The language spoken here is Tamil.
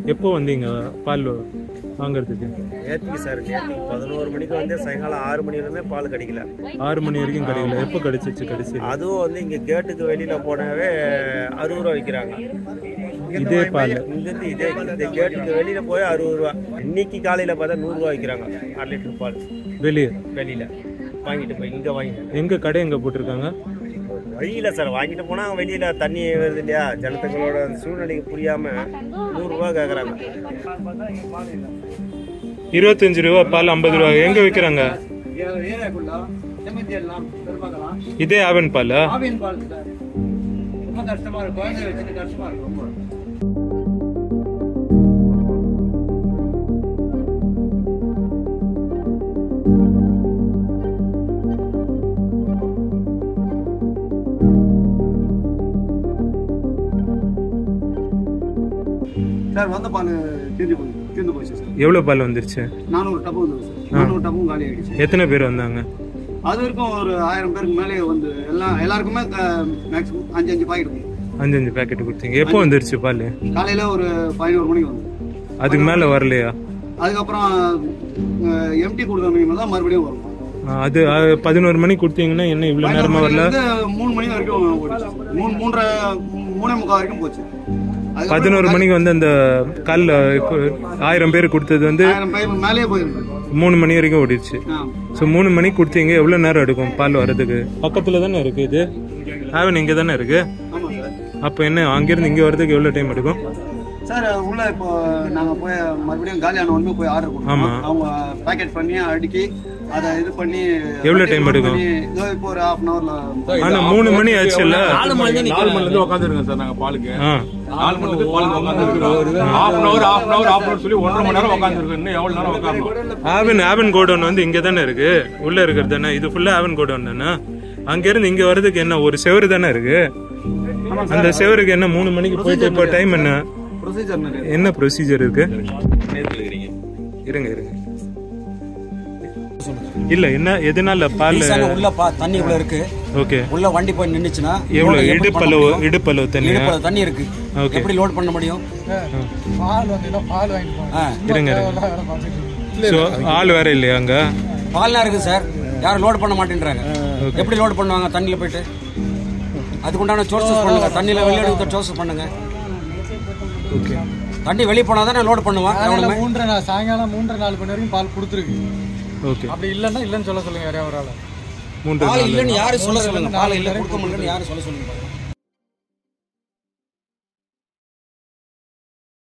எப்போ வந்தீங்க பால் வாங்குறதுக்கு நேற்றுக்கு சார் நேற்றுக்கு பதினோரு மணிக்கு வந்து சாயங்காலம் ஆறு மணி வரையுமே பால் கிடைக்கல ஆறு மணி வரைக்கும் கிடைக்கல எப்போ கிடைச்சிச்சு கடைசி அதுவும் வந்து இங்கே கேட்டுக்கு வெளியில் போனாவே அறுபது ரூபா விற்கிறாங்க இதே பால் இங்கேருந்து இதே இந்த கேட்டுக்கு வெளியில் போய் அறுபது ரூபா இன்னைக்கு காலையில் பார்த்தா நூறுரூவா விற்கிறாங்க அரை லிட்டர் பால் வெளியே வெளியில் வாங்கிட்டு போய் இங்கே வாங்கிட்டு எங்க கடை எங்க போட்டிருக்காங்க வழியில் சார் வாங்கிட்டு போனால் வெளியில் தண்ணி வருது இல்லையா ஜனத்துங்களோட அந்த சூழ்நிலைக்கு புரியாமல் நூறுரூவா கேட்குறாங்க இருபத்தஞ்சு ரூபா பால் ஐம்பது ரூபா எங்க விற்கிறாங்க இதே ஆவன் பாலா ரொம்ப கஷ்டமா இருக்கும் குழந்தை வச்சுட்டு கஷ்டமா இருக்கும் ரொம்ப சார் வந்த பால் தீர்ந்து போய் தீர்ந்து போச்சு சார் எவ்வளவு பால் வந்துருச்சு நானூறு டப்பு வந்தது சார் நானூறு டப்பும் காலி ஆகிடுச்சு எத்தனை பேர் வந்தாங்க அது வரைக்கும் ஒரு ஆயிரம் பேருக்கு மேலே வந்து எல்லாம் எல்லாருக்குமே மேக்ஸிமம் அஞ்சு அஞ்சு பாக்கெட் இருக்கும் அஞ்சு அஞ்சு பேக்கெட் கொடுத்தீங்க எப்போ வந்துருச்சு பால் காலையில் ஒரு பதினோரு மணிக்கு வந்து அதுக்கு மேல வரலையா அதுக்கப்புறம் எம்டி கொடுக்குறவங்க தான் மறுபடியும் வரும் ஆ, அது அது பதினோரு மணிக்கு கொடுத்தீங்கன்னா என்ன இவ்வளவு நேரமா வரல வந்து மூணு மணி வரைக்கும் ஓடிச்சு மூணு மூன்றரை மூணே முக்கால் வரைக்கும் போச்சு அதுக்கப்புறம் பதினோரு மணிக்கு வந்து அந்த கல்ல ஆயிரம் பேர் கொடுத்தது வந்து ஆயிரம் பேர் மேலேயே போயிருக்கு மூணு மணி வரைக்கும் ஓடிடுச்சு ஆ ஸோ மூணு மணிக்கு கொடுத்தீங்க எவ்வளோ நேரம் எடுக்கும் பால் வர்றதுக்கு பக்கத்தில் தானே இருக்கு இது ஆவன் இங்கே தானே இருக்கு ஆமாம் சார் அப்போ என்ன அங்கேருந்து இங்கே வர்றதுக்கு எவ்வளோ டைம் எடுக்கும் சார் உள்ள இப்போ நாங்க போய் மறுபடியும் காலியான உடனே போய் ஆர்டர் ஆமா. கொடுத்தோம் அவங்க பேக்கெட் பண்ணி அடுக்கி அதை இது பண்ணி எவ்வளவு time load எடுக்கும்? பண்ணி, இதோ இப்போ ஒரு ஹாஃப் அன் ஹவர்ல ஆனால் மூணு மணி ஆச்சுல்ல நாலு மணில இருந்து உட்காந்துருக்கோம் சார் நாங்க பாலுக்கு ஆ நாலு மணில இருந்து பாலுக்கு உட்காந்துருக்கோம் half an hour half an hour half an சொல்லி ஒன்றரை மணி நேரம் உட்காந்துருக்கோம் இன்னும் எவ்வளவு நேரம் உட்காரணும் ஆவன் ஆவன் கோடவுன் வந்து இங்கே தானே இருக்கு உள்ள இருக்கிறது தானே இது ஃபுல்லா ஆவன் கோடவுன் தானே அங்கேருந்து இங்கே வர்றதுக்கு என்ன ஒரு செவரு தானே இருக்கு அந்த செவருக்கு என்ன மூணு மணிக்கு போயிட்டு இப்போ டைம் என்ன ப்ரொசீஜர் என்ன ப்ரொசீஜர் இருக்கு இருங்க இருங்க இல்ல என்ன எதனால பால் ஈசான உள்ள பா தண்ணி உள்ள இருக்கு ஓகே உள்ள வண்டி போய் நின்னுச்சுன்னா எவ்வளவு load எப்படி பண்ண இடுப்பளவு முடியும்? இடுப்பளவு தண்ணி இடுப்பளவு தண்ணி இருக்கு Okay. எப்படி லோட் பண்ண முடியும் பால் வந்து பால் வாங்கிட்டு போங்க ஆ, இருங்க இருங்க வேலை பார்த்துட்டு ஸோ ஆள் வேற இல்லையா அங்க பால்லாம் இருக்கு சார் யாரும் லோட் பண்ண மாட்டேன்றாங்க எப்படி லோட் பண்ணுவாங்க தண்ணியில போயிட்டு அதுக்குண்டான சோர்சஸ் பண்ணுங்க தண்ணியில வெளியே எடுத்த சோர்சஸ் பண்ணுங்க ஓகே தண்ணி வெளியே போனா தானே லோட் பண்ணுவான் காலையில எவனுமே மூன்றரை நாள் சாயங்காலம் மூன்றரை நாலு மணி வரைக்கும் பால் கொடுத்துருக்கு ஓகே அப்படி இல்லைன்னா இல்லைன்னு சொல்ல சொல்லுங்க யாரையா ஒரு ஆளை மூன்று பால் நாள் இல்லைன்னு யாரும் சொல்ல சொல்லுங்க பால் இல்லை கொடுக்க முடியலன்னு யாரும் சொல்ல சொல்லுங்க